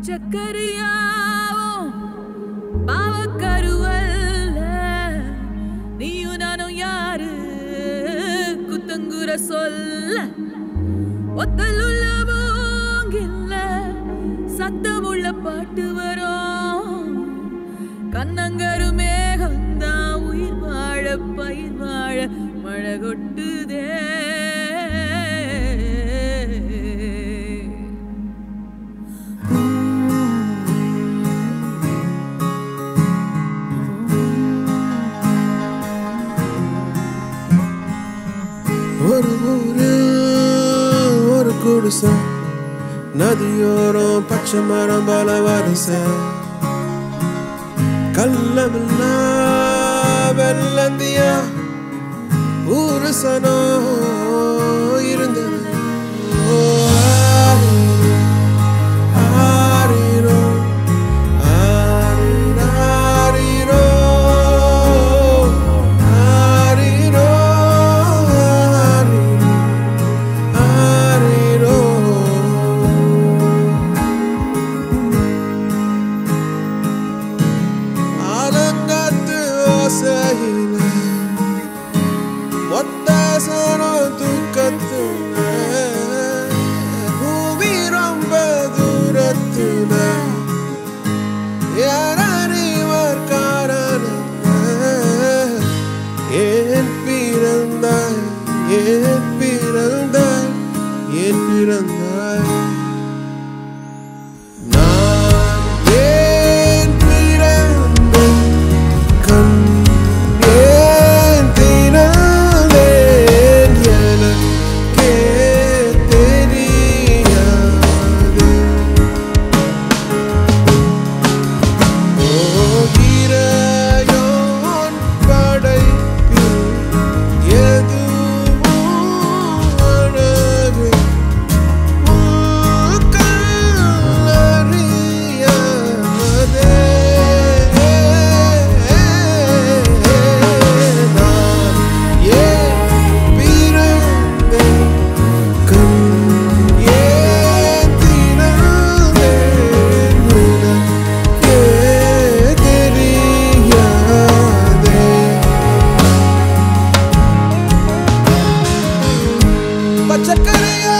பச்சைக்கரியாவும் பாவக்கருவல்ல நீயும் நானும் யாரு குத்தங்குற சொல்ல ஒத்தலுள்ள போங்கில்ல சத்தமுள்ள பாட்டு வரும் கண்ணங்கரு மேகம்தான் உயிர் வாழ பயிர் வாழ மழை கொட்டுதே ஒரு ஊரு ஒரு குடிசை நதியோரம் பச்சை மரம் பல வரிசை கள்ளமில்லா வெள்ளந்தியா ஊரு சனோ இருந்தது ஓ, ஆரிரோ, ஆரிரோ, ஆரிரோ, ஆரிரோ, ஆரிரோ, ஆரிரோ. ஆலங்காத்து ஓசையில ஒத்தாசனம் தூக்கத்துல பூமி ரொம்ப தூரத்துல யாரறிவர் காரணத்தை ஏன் பிறந்தாய் ஏன் பிறந்தாய் ஏன் பிறந்தாய் நான் ஏன் பிறந்தேன் கண் ஏன் திறந்தேன் எனக்கே தெரியாது போகிறாயோன் படைப்பில் எதுவும் அழகு கல்லறியாதே நான் ஏன் பிறந்தேன் கண் ஏன் திறந்தேன் உனக்கே தெரியாதே பச்சைக்கரையா